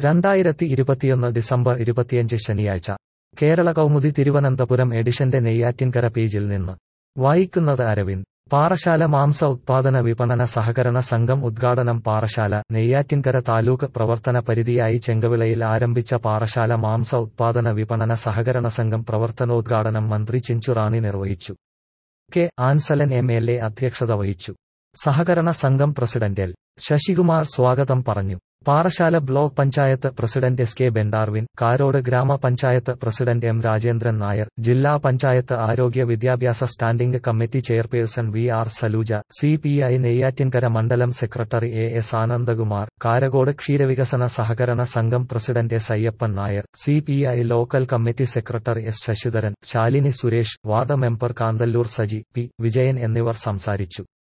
രണ്ടായിരത്തി ഇരുപത്തിയൊന്ന് ഡിസംബർ ഇരുപത്തിയഞ്ച് ശനിയാഴ്ച കേരള കൗമുദി തിരുവനന്തപുരം എഡിഷന്റെ നെയ്യാറ്റിൻകര പേജിൽ നിന്ന് വായിക്കുന്നത് അരവിന്ദ് പാറശാല മാംസ ഉത്പാദന വിപണന സഹകരണ സംഘം ഉദ്ഘാടനം പാറശാല നെയ്യാറ്റിൻകര താലൂക്ക് പ്രവർത്തന പരിധിയായി ചെങ്കവിളയിൽ ആരംഭിച്ച പാറശാല മാംസ ഉത്പാദന വിപണന സഹകരണ സംഘം പ്രവർത്തനോദ്ഘാടനം മന്ത്രി ചിഞ്ചുറാണി നിർവഹിച്ചു K Anselan M L A അധ്യക്ഷത വഹിച്ചു സഹകരണ സംഘം പ്രസിഡന്റ് എൽ ശശികുമാർ സ്വാഗതം പറഞ്ഞു Parassala block panchayat president S K Ben Darwin Karode ഗ്രാമപഞ്ചായത്ത് പ്രസിഡന്റ് എം രാജേന്ദ്രൻ നായർ ജില്ലാ പഞ്ചായത്ത് ആരോഗ്യ വിദ്യാഭ്യാസ standing committee chairperson V R Saluja C P I Neyyattinkara മണ്ഡലം secretary A S Anandakumar Karakode ക്ഷീരവികസന സഹകരണ സംഘം president S Ayyappan Nair C P I local committee secretary S Sasidharan Shalini Suresh ward member Kanthalloor Saji P Vijayan എന്നിവർ സംസാരിച്ചു